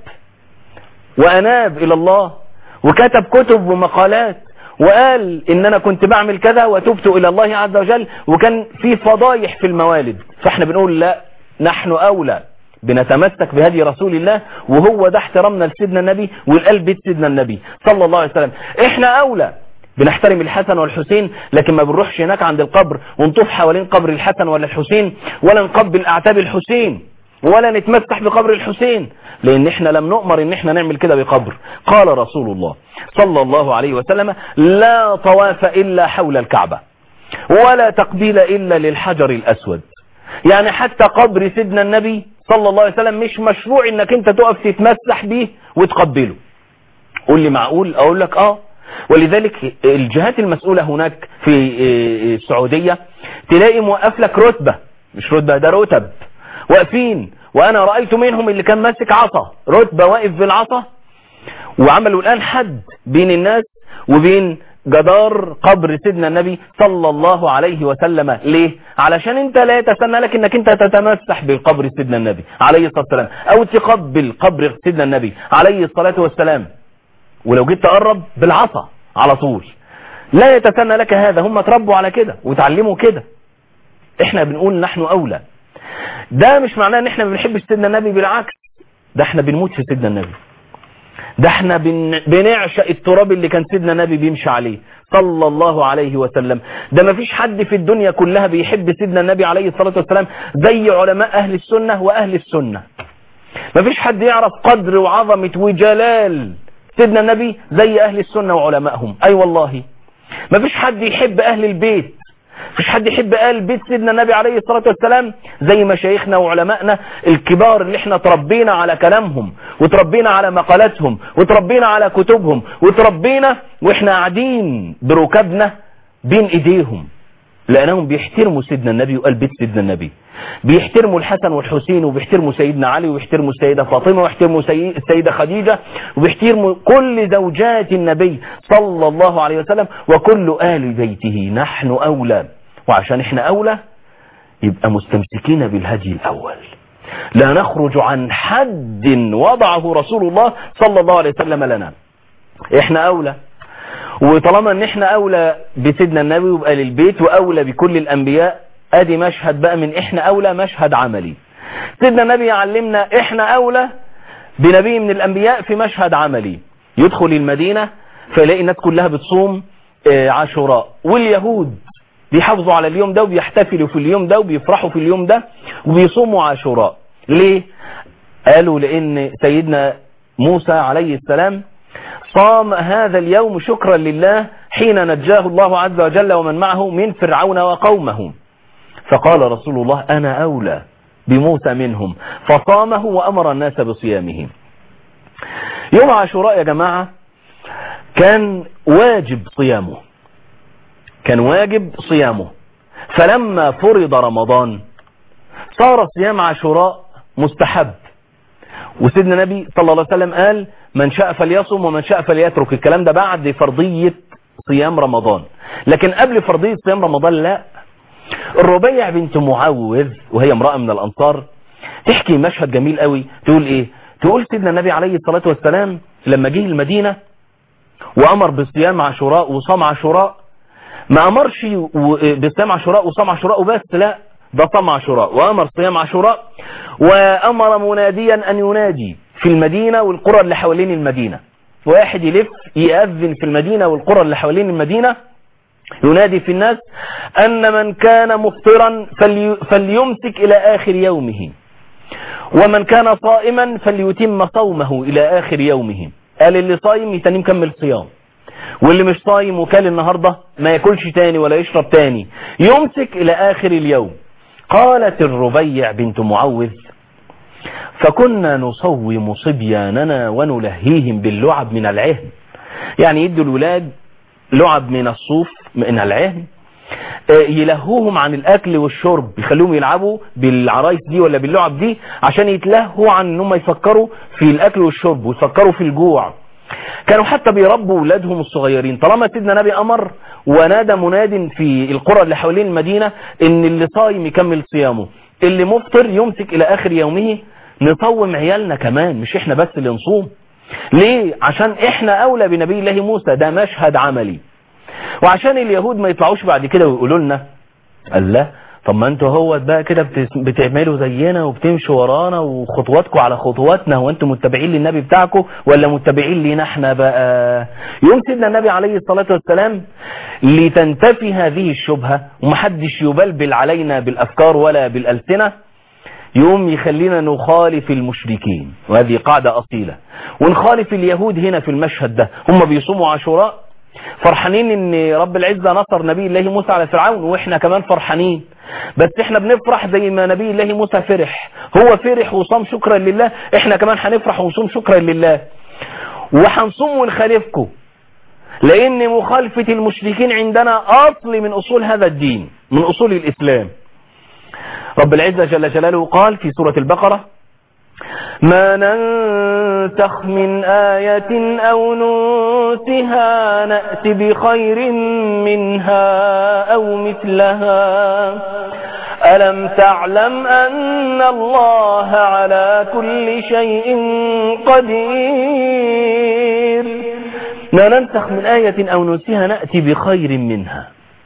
واناب الى الله وكتب كتب ومقالات وقال ان انا كنت بعمل كذا وتبت الى الله عز وجل وكان في فضايح في الموالد فاحنا بنقول لا نحن اولى بنتمسك بهدي رسول الله وهو ده احترامنا لسيدنا النبي والقلب بيت سيدنا النبي صلى الله عليه وسلم احنا اولى بنحترم الحسن والحسين لكن ما بنروحش هناك عند القبر ونطوف حوالين قبر الحسن ولا الحسين ولا نقبل اعتاب الحسين ولا نتمسح بقبر الحسين لان احنا لم نؤمر ان احنا نعمل كده بقبر قال رسول الله صلى الله عليه وسلم لا طواف الا حول الكعبة ولا تقبيل الا للحجر الاسود يعني حتى قبر سيدنا النبي صلى الله عليه وسلم مش مشروع انك انت تقف تتمسح بيه وتقبله قول لي معقول اقول لك اه ولذلك الجهات المسؤولة هناك في السعودية تلاقي موقف لك رتبة مش رتبة ده رتب واقفين وانا رأيت منهم اللي كان ماسك عصا رتبة واقف بالعصا وعملوا الان حد بين الناس وبين جدار قبر سيدنا النبي صلى الله عليه وسلم ليه علشان انت لا يتسنى لك انك انت تتمسح بقبر سيدنا النبي عليه الصلاة والسلام او تقبل قبر سيدنا النبي عليه الصلاة والسلام ولو جيت تقرب بالعصا على طول لا يتسنى لك هذا هم تربوا على كده وتعلموا كده احنا بنقول نحن اولى ده مش معناه ان احنا ما بنحبش سيدنا النبي بالعكس ده احنا بنموت في سيدنا النبي ده احنا بن... بنعشق التراب اللي كان سيدنا النبي بيمشي عليه صلى الله عليه وسلم ده ما فيش حد في الدنيا كلها بيحب سيدنا النبي عليه الصلاة والسلام زي علماء اهل السنة واهل السنة ما فيش حد يعرف قدر وعظمة وجلال سيدنا النبي زي اهل السنة وعلمائهم اي أيوة والله ما فيش حد يحب اهل البيت مفيش حد يحب آل بيت سيدنا النبي عليه الصلاة والسلام زي مشايخنا وعلمائنا الكبار اللي احنا تربينا على كلامهم وتربينا على مقالاتهم وتربينا على كتبهم وتربينا واحنا قاعدين بركبنا بين ايديهم لانهم بيحترموا سيدنا النبي وقال بيت سيدنا النبي بيحترموا الحسن والحسين وبيحترموا سيدنا علي وبيحترموا السيدة فاطمة وبيحترموا السيدة خديجة وبيحترموا كل زوجات النبي صلى الله عليه وسلم وكل آل بيته نحن أولى وعشان احنا أولى يبقى مستمسكين بالهدي الأول لا نخرج عن حد وضعه رسول الله صلى الله عليه وسلم لنا احنا أولى وطالما ان احنا أولى بسيدنا النبي وبآل البيت وأولى بكل الأنبياء ادي مشهد بقى من احنا اولى مشهد عملي سيدنا النبي يعلمنا احنا اولى بنبي من الانبياء في مشهد عملي يدخل المدينة فيلاقي الناس كلها بتصوم عاشوراء واليهود بيحافظوا على اليوم ده وبيحتفلوا في اليوم ده وبيفرحوا في اليوم ده وبيصوموا عاشوراء ليه قالوا لان سيدنا موسى عليه السلام صام هذا اليوم شكرا لله حين نجاه الله عز وجل ومن معه من فرعون وقومه فقال رسول الله أنا أولى بموسى منهم فصامه وأمر الناس بصيامه يوم عاشوراء يا جماعة كان واجب صيامه كان واجب صيامه فلما فرض رمضان صار صيام عاشوراء مستحب وسيدنا النبي صلى الله عليه وسلم قال من شاء فليصم ومن شاء فليترك الكلام ده بعد فرضية صيام رمضان لكن قبل فرضية صيام رمضان لا الربيع بنت معوذ وهي امرأة من الأنصار تحكي مشهد جميل قوي تقول ايه تقول سيدنا النبي عليه الصلاة والسلام لما جه المدينة وأمر بصيام عاشوراء وصام عاشوراء ما أمرش بصيام عاشوراء وصام عاشوراء وبس لا ده صام عاشوراء وأمر صيام عاشوراء وأمر مناديا أن ينادي في المدينة والقرى اللي حوالين المدينة واحد يلف يأذن في المدينة والقرى اللي حوالين المدينة ينادي في الناس أن من كان مفطرا فلي فليمسك إلى آخر يومه ومن كان صائما فليتم صومه إلى آخر يومه قال اللي صايم يتاني مكمل صيام واللي مش صايم وكال النهاردة ما ياكلش تاني ولا يشرب تاني يمسك إلى آخر اليوم قالت الربيع بنت معوذ فكنا نصوم صبياننا ونلهيهم باللعب من العهن يعني يدوا الولاد لعب من الصوف من العهن يلهوهم عن الاكل والشرب يخلوهم يلعبوا بالعرايس دي ولا باللعب دي عشان يتلهوا عن انهم يفكروا في الاكل والشرب ويفكروا في الجوع كانوا حتى بيربوا اولادهم الصغيرين طالما سيدنا نبي امر ونادى مناد في القرى اللي حوالين المدينة ان اللي صايم يكمل صيامه اللي مفطر يمسك الى اخر يومه نصوم عيالنا كمان مش احنا بس اللي نصوم ليه عشان احنا اولى بنبي الله موسى ده مشهد عملي وعشان اليهود ما يطلعوش بعد كده ويقولوا لنا الله طب ما انتوا هو بقى كده بتعملوا زينا وبتمشوا ورانا وخطواتكم على خطواتنا هو انتوا متبعين للنبي بتاعكم ولا متبعين لينا احنا بقى يوم سيدنا النبي عليه الصلاة والسلام لتنتفي هذه الشبهة ومحدش يبلبل علينا بالافكار ولا بالالسنة يوم يخلينا نخالف المشركين وهذه قاعدة أصيلة ونخالف اليهود هنا في المشهد ده هم بيصوموا عاشوراء فرحانين ان رب العزة نصر نبي الله موسى على فرعون واحنا كمان فرحانين بس احنا بنفرح زي ما نبي الله موسى فرح هو فرح وصام شكرا لله احنا كمان هنفرح ونصوم شكرا لله وهنصوم ونخالفكم لان مخالفة المشركين عندنا اصل من اصول هذا الدين من اصول الاسلام رب العزة جل جلاله قال في سورة البقرة ما ننسخ من آية أو ننسها نأت بخير منها أو مثلها ألم تعلم أن الله على كل شيء قدير ما ننسخ من آية أو ننسها نأتي بخير منها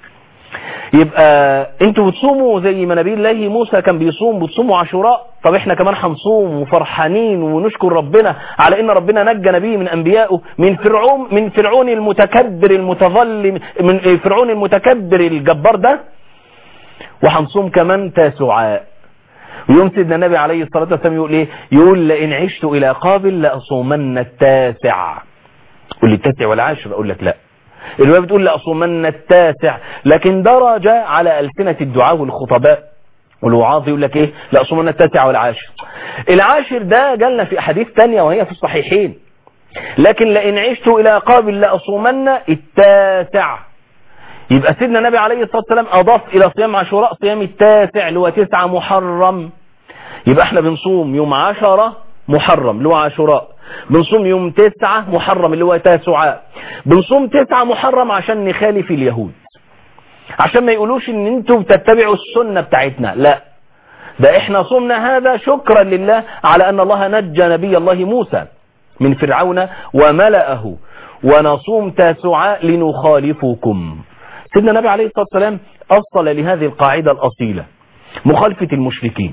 يبقى انتوا بتصوموا زي ما نبي الله موسى كان بيصوم بتصوموا عاشوراء طب احنا كمان هنصوم وفرحانين ونشكر ربنا على ان ربنا نجى نبيه من انبيائه من فرعون من فرعون المتكبر المتظلم من فرعون المتكبر الجبار ده وهنصوم كمان تاسعاء ويوم سيدنا النبي عليه الصلاة والسلام يقول ايه يقول لئن عشت الى قابل لأصومن التاسع قول لي التاسع والعاشر اقول لك لا الرواية بتقول لأصومن التاسع لكن درج على ألسنة الدعاء والخطباء والوعاظ يقول لك ايه لأصومن التاسع والعاشر العاشر ده جالنا في أحاديث تانية وهي في الصحيحين لكن لئن عشت إلى قابل لأصومن التاسع يبقى سيدنا النبي عليه الصلاة والسلام أضاف إلى صيام عاشوراء صيام التاسع اللي هو تسعة محرم يبقى احنا بنصوم يوم عشرة محرم اللي هو عاشوراء بنصوم يوم تسعة محرم اللي هو تاسعاء بنصوم تسعة محرم عشان نخالف اليهود عشان ما يقولوش ان انتوا بتتبعوا السنة بتاعتنا لا ده احنا صمنا هذا شكرا لله على ان الله نجى نبي الله موسى من فرعون وملأه ونصوم تاسعاء لنخالفكم سيدنا النبي عليه الصلاة والسلام أصل لهذه القاعدة الأصيلة مخالفة المشركين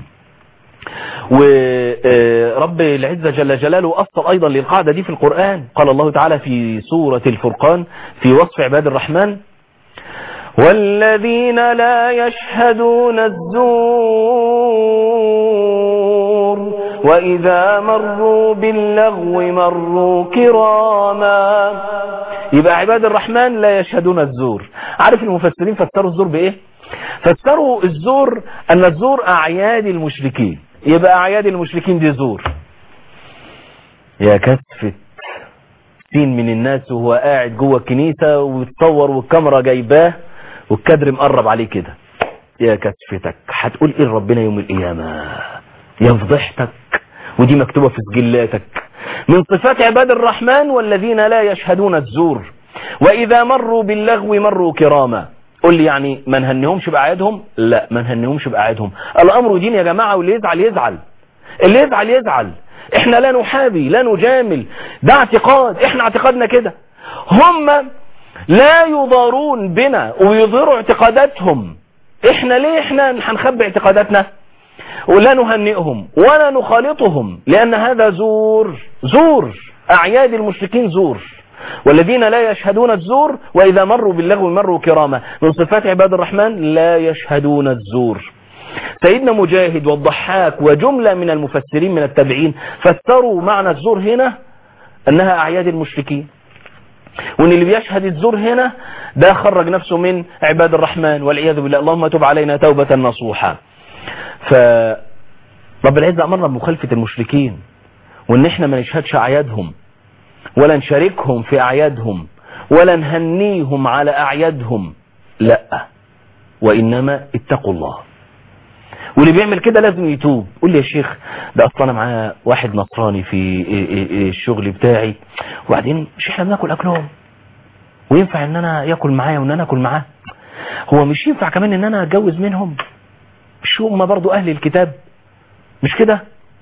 ورب العزة جل جلاله أصل أيضا للقاعدة دي في القرآن قال الله تعالى في سورة الفرقان في وصف عباد الرحمن والذين لا يشهدون الزور وإذا مروا باللغو مروا كراما يبقى عباد الرحمن لا يشهدون الزور عارف المفسرين فسروا الزور بإيه فسروا الزور أن الزور أعياد المشركين يبقى أعياد المشركين دي زور يا كسفة سين من الناس وهو قاعد جوه الكنيسة ويتصور والكاميرا جايباه والكدر مقرب عليه كده يا كسفتك هتقول ايه ربنا يوم القيامة يا فضحتك ودي مكتوبة في سجلاتك من صفات عباد الرحمن والذين لا يشهدون الزور وإذا مروا باللغو مروا كراما قول لي يعني ما نهنيهمش بأعيادهم لا ما نهنيهمش بأعيادهم الأمر دين يا جماعة واللي يزعل يزعل اللي يزعل يزعل احنا لا نحابي لا نجامل ده اعتقاد احنا اعتقادنا كده هم لا يضارون بنا ويظهروا اعتقاداتهم احنا ليه احنا هنخبي اعتقاداتنا ولا نهنئهم ولا نخالطهم لان هذا زور زور اعياد المشركين زور والذين لا يشهدون الزور واذا مروا باللغو مروا كراما من صفات عباد الرحمن لا يشهدون الزور سيدنا مجاهد والضحاك وجملة من المفسرين من التابعين فسروا معنى الزور هنا انها اعياد المشركين وان اللي بيشهد الزور هنا ده خرج نفسه من عباد الرحمن والعياذ بالله اللهم تب علينا توبة نصوحا ف رب العزة امرنا بمخالفة المشركين وان احنا ما نشهدش اعيادهم ولا نشاركهم في اعيادهم ولا نهنيهم على اعيادهم لا وانما اتقوا الله واللي بيعمل كده لازم يتوب قول لي يا شيخ ده اصلا انا معايا واحد نصراني في الشغل بتاعي وبعدين مش احنا بناكل اكلهم وينفع ان انا ياكل معايا وان انا اكل معاه هو مش ينفع كمان ان انا اتجوز منهم مش هم برضو اهل الكتاب مش كده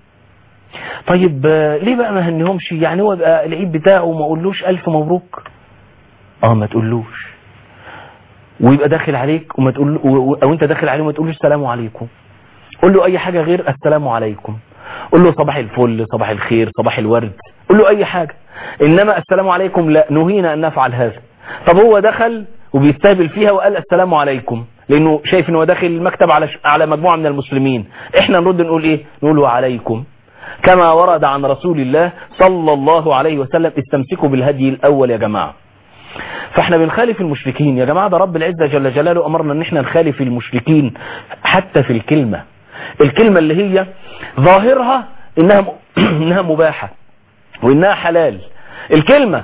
طيب ليه بقى ما هنهمش يعني هو بقى العيد بتاعه وما اقولوش الف مبروك اه ما تقولوش ويبقى داخل عليك وما تقول او انت داخل عليه وما تقولوش السلام عليكم قول له اي حاجة غير السلام عليكم قول له صباح الفل صباح الخير صباح الورد قول له اي حاجة انما السلام عليكم لا نهينا ان نفعل هذا طب هو دخل وبيستهبل فيها وقال السلام عليكم لانه شايف ان هو داخل المكتب على على مجموعة من المسلمين احنا نرد نقول ايه نقول وعليكم كما ورد عن رسول الله صلى الله عليه وسلم استمسكوا بالهدي الاول يا جماعة فاحنا بنخالف المشركين يا جماعة ده رب العزة جل جلاله امرنا ان احنا نخالف المشركين حتى في الكلمة الكلمة اللي هي ظاهرها انها انها مباحة وانها حلال الكلمة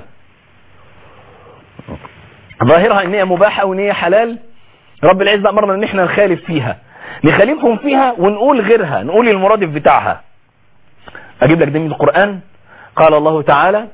ظاهرها ان هي مباحة وان هي حلال رب العزة امرنا ان احنا نخالف فيها نخالفهم فيها ونقول غيرها نقول المرادف بتاعها اجيب لك ده من القرآن قال الله تعالى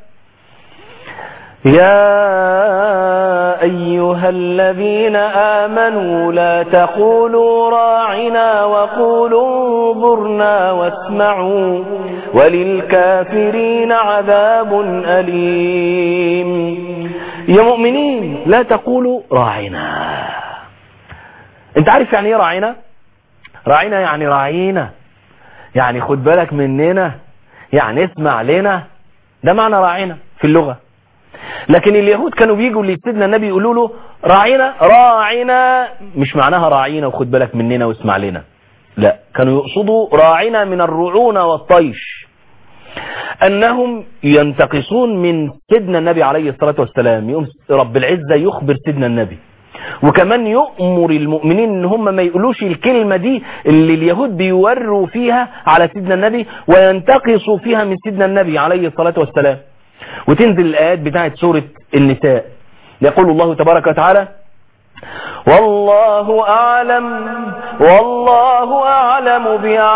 يا أيها الذين آمنوا لا تقولوا راعنا وقولوا انظرنا واسمعوا وللكافرين عذاب أليم يا مؤمنين لا تقولوا راعنا انت عارف يعني ايه راعنا راعنا يعني راعينا يعني خد بالك مننا يعني اسمع لنا ده معنى راعنا في اللغة لكن اليهود كانوا بيجوا لسيدنا النبي يقولوا له راعينا راعينا مش معناها راعينا وخد بالك مننا واسمع لنا لا كانوا يقصدوا راعينا من الرعونة والطيش انهم ينتقصون من سيدنا النبي عليه الصلاة والسلام يقوم رب العزة يخبر سيدنا النبي وكمان يؤمر المؤمنين ان هم ما يقولوش الكلمة دي اللي اليهود بيوروا فيها على سيدنا النبي وينتقصوا فيها من سيدنا النبي عليه الصلاة والسلام وتنزل الآيات بتاعت سورة النساء يقول الله تبارك وتعالى والله أعلم والله أعلم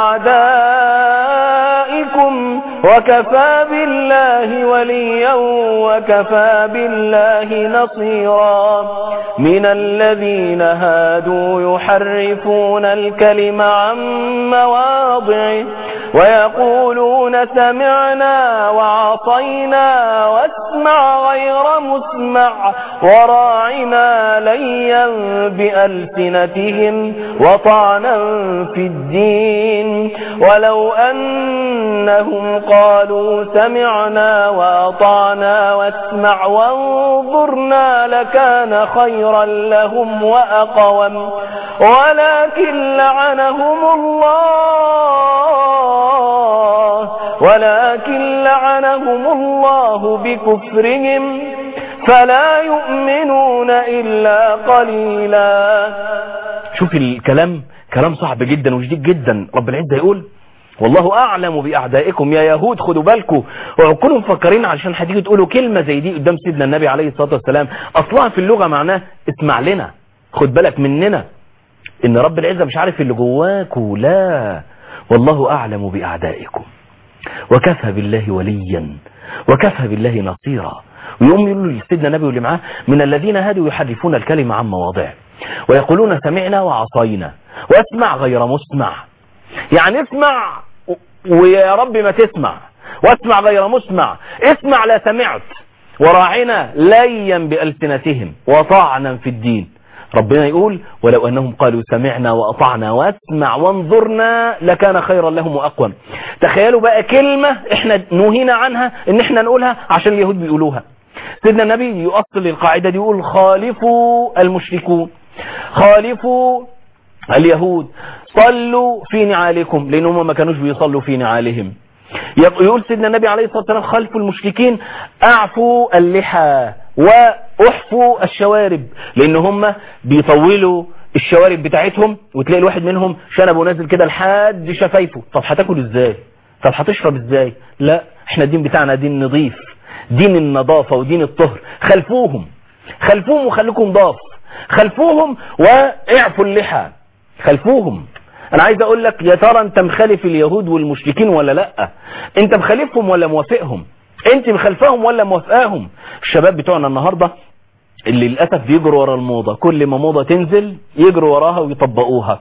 بأعدائكم وكفى بالله وليا وكفى بالله نصيرا من الذين هادوا يحرفون الكلم عن مواضعه ويقولون سمعنا وعصينا واسمع غير مسمع وراعنا ليا بألسنتهم وطعنا في الدين ولو أنهم قالوا سمعنا وأطعنا واسمع وانظرنا لكان خيرا لهم وأقوم ولكن لعنهم الله ولكن لعنهم الله بكفرهم فلا يؤمنون إلا قليلا شوف الكلام كلام صعب جدا وشديد جدا رب العزة يقول والله أعلم بأعدائكم يا يهود خدوا بالكم وكونوا مفكرين عشان هتيجي تقولوا كلمة زي دي قدام سيدنا النبي عليه الصلاة والسلام أصلها في اللغة معناه اسمع لنا خد بالك مننا ان رب العزة مش عارف اللي جواكوا لا والله اعلم باعدائكم وكفى بالله وليا وكفى بالله نصيرا ويقوم يقول لسيدنا النبي واللي معاه من الذين هادوا يحرفون الكلمة عن مواضعه ويقولون سمعنا وعصينا واسمع غير مسمع يعني اسمع ويا رب ما تسمع واسمع غير مسمع اسمع لا سمعت وراعنا ليا بألسنتهم وطعنا في الدين ربنا يقول ولو أنهم قالوا سمعنا وأطعنا واسمع وانظرنا لكان خيرا لهم وأقوم تخيلوا بقى كلمة احنا نهينا عنها ان احنا نقولها عشان اليهود بيقولوها سيدنا النبي يؤصل القاعدة دي يقول خالفوا المشركون خالفوا اليهود صلوا في نعالكم لأنهم ما كانوش بيصلوا في نعالهم يقول سيدنا النبي عليه الصلاة والسلام خلف المشركين أعفوا اللحى وأحفوا الشوارب لأن هم بيطولوا الشوارب بتاعتهم وتلاقي الواحد منهم شنبه نازل كده لحد شفايفه طب هتاكل ازاي طب هتشرب ازاي لا احنا الدين بتاعنا دين نظيف دين النظافة ودين الطهر خلفوهم خلفوهم وخليكم ضاف خلفوهم واعفوا اللحى خلفوهم انا عايز اقول لك يا ترى انت مخالف اليهود والمشركين ولا لا انت مخالفهم ولا موافقهم انت مخالفاهم ولا موافقاهم الشباب بتوعنا النهاردة اللي للأسف بيجروا ورا الموضة كل ما موضة تنزل يجروا وراها ويطبقوها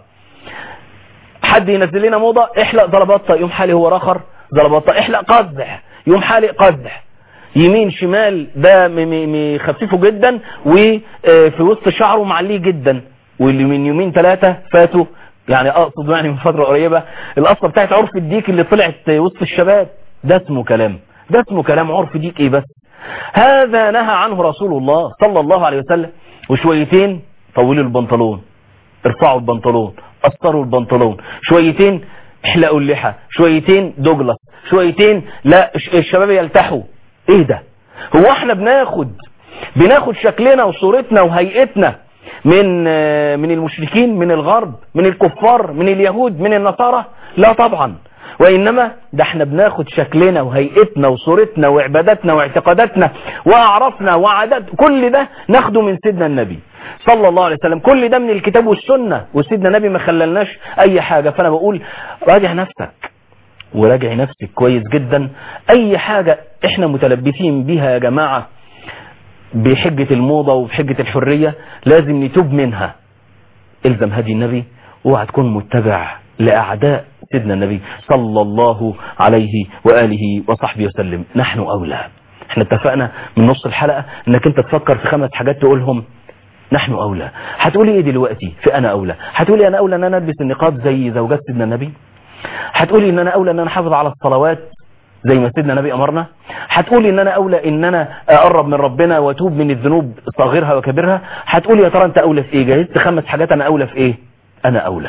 حد ينزل لنا موضة احلق ضربطة يوم حالي هو راخر ضربطة احلق قزح يوم حالي قزح يمين شمال ده مخففه جدا وفي وسط شعره معليه جدا واللي من يومين ثلاثة فاتوا يعني اقصد يعني من فترة قريبة القصة بتاعت عرف الديك اللي طلعت وسط الشباب ده اسمه كلام ده اسمه كلام عرف ديك ايه بس هذا نهى عنه رسول الله صلى الله عليه وسلم وشويتين طولوا البنطلون ارفعوا البنطلون قصروا البنطلون شويتين احلقوا اللحى شويتين دوجلاس شويتين لا الشباب يلتحوا ايه ده هو احنا بناخد بناخد شكلنا وصورتنا وهيئتنا من من المشركين من الغرب من الكفار من اليهود من النصارى لا طبعا وإنما ده احنا بناخد شكلنا وهيئتنا وصورتنا وعباداتنا واعتقاداتنا وأعرافنا وعادات كل ده ناخده من سيدنا النبي صلى الله عليه وسلم كل ده من الكتاب والسنة وسيدنا النبي ما خللناش أي حاجة فأنا بقول راجع نفسك وراجع نفسك كويس جدا أي حاجة احنا متلبسين بيها يا جماعة بحجة الموضة وبحجة الحرية لازم نتوب منها الزم هدي النبي اوعى تكون متبع لأعداء سيدنا النبي صلى الله عليه وآله وصحبه وسلم نحن أولى احنا اتفقنا من نص الحلقة انك انت تفكر في خمس حاجات تقولهم نحن أولى هتقولي ايه دلوقتي في أنا أولى هتقولي أنا أولى ان أنا ألبس النقاب زي زوجات سيدنا النبي هتقولي ان أنا أولى ان أنا حافظ على الصلوات زي ما سيدنا النبي أمرنا هتقولي ان أنا أولى ان أنا أقرب من ربنا وأتوب من الذنوب صغيرها وكبيرها هتقولي يا ترى أنت أولى في ايه جهزت خمس حاجات أنا أولى في ايه أنا أولى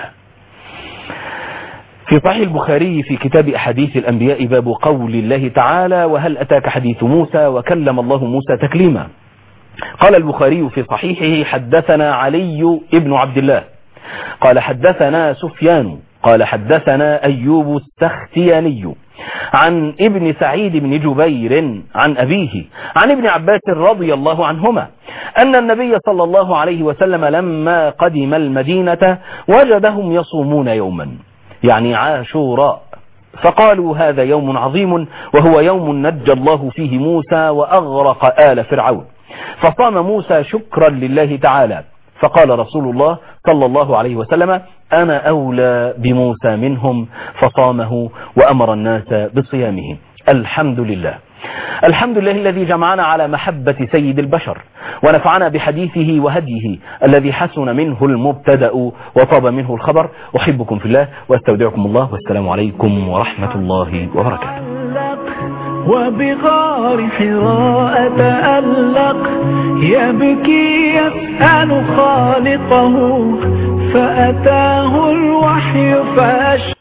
في صحيح البخاري في كتاب أحاديث الأنبياء باب قول الله تعالى وهل أتاك حديث موسى وكلم الله موسى تكليما قال البخاري في صحيحه حدثنا علي ابن عبد الله قال حدثنا سفيان قال حدثنا أيوب السختياني عن ابن سعيد بن جبير عن أبيه عن ابن عباس رضي الله عنهما أن النبي صلى الله عليه وسلم لما قدم المدينة وجدهم يصومون يوما يعني عاشوراء فقالوا هذا يوم عظيم وهو يوم نجى الله فيه موسى وأغرق آل فرعون فصام موسى شكرا لله تعالى فقال رسول الله صلى الله عليه وسلم أنا أولى بموسى منهم فصامه وأمر الناس بصيامه الحمد لله الحمد لله الذي جمعنا على محبة سيد البشر ونفعنا بحديثه وهديه الذي حسن منه المبتدأ وطاب منه الخبر أحبكم في الله واستودعكم الله والسلام عليكم ورحمة الله وبركاته وبغار حراء تألق يبكي يسأل خالقه فأتاه الوحي فأشهد